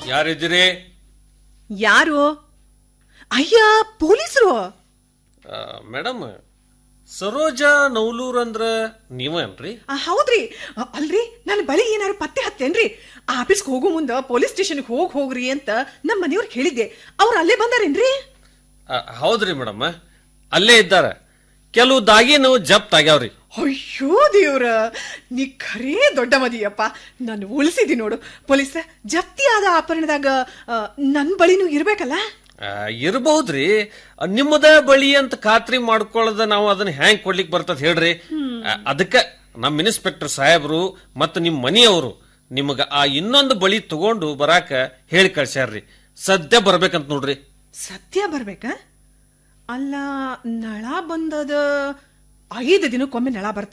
ಯಾರಿದ್ದೀರಿ ಯಾರು ಅಯ್ಯ ಪೊಲೀಸರು ಆ, ಮೇಡಮ್ ಸರೋಜ ನೌಲೂರ್ ಅಂದ್ರ ನೀವೇನ್ರಿ ಆ, ಹೌದ್ರಿ ಅ, ಅಲ್ರಿ ನನ್ನ ಬಳಿ ಏನಾರು ಪತ್ತೆ ಹತ್ತೇನ್ರಿ ಆಫೀಸ್ಗೆ ಹೋಗೋ ಮುಂದ ಪೊಲೀಸ್ ಸ್ಟೇಷನ್ಗೆ ಹೋಗ್ ಹೋಗ್ರಿ ಅಂತ ನಮ್ಮ ಮನೆಯವ್ರಿಗೆ ಹೇಳಿದ್ದೆ ಅವ್ರು ಅಲ್ಲೇ ಬಂದಾರೇನ್ರಿ ಆ, ಹೌದ್ರಿ ಮೇಡಮ್ ಅಲ್ಲೇ ಇದ್ದಾರ ಕೆಲವು ದಾಗಿನು ಜಪ್ತ್ ಆಗ್ಯಾವ್ರಿ ಅಯ್ಯೋ ದೇವ್ರ ನೀ ಖರೇ ದೊಡ್ಡ ಮದಿಯಪ್ಪ ನಾನು ಉಳಿಸಿದಿ ನೋಡು ಪೊಲೀಸ ಜಪ್ತಿ ಆದ ಆಭರಣದಾಗ ಆ, ನನ್ ಬಳಿನೂ ಇರ್ಬೇಕಲ್ಲ ಆ, ಇರ್ಬಹುದ್ರಿ ಆ, ನಿಮ್ಮದ ಬಳಿ ಅಂತ ಖಾತ್ರಿ ಮಾಡ್ಕೊಳ್ಳದ ನಾವು ಅದನ್ನ ಹ್ಯಾಂಗ್ ಕೊಡ್ಲಿಕ್ ಬರ್ತದ ಹೇಳ್ರಿ ಆ, ಅದಕ್ಕ ನಮ್ಮ ಇನ್ಸ್ಪೆಕ್ಟರ್ ಸಾಹೇಬ್ರು ಮತ್ತ ನಿಮ್ ಮನಿಯವರು ನಿಮಗ ಆ ಇನ್ನೊಂದು ಬಳಿ ತಗೊಂಡು ಬರಾಕ ಹೇಳಿ ಕಳ್ಸ್ಯಾರ್ರಿ ಸದ್ಯ ಬರ್ಬೇಕಂತ ನೋಡ್ರಿ ಸತ್ಯ ಬರ್ಬೇಕ ಅಲ್ಲ ನಳ ಬಂದದ ಐದು ದಿನಕ್ಕೊಮ್ಮೆ ನಳ ಬರ್ತ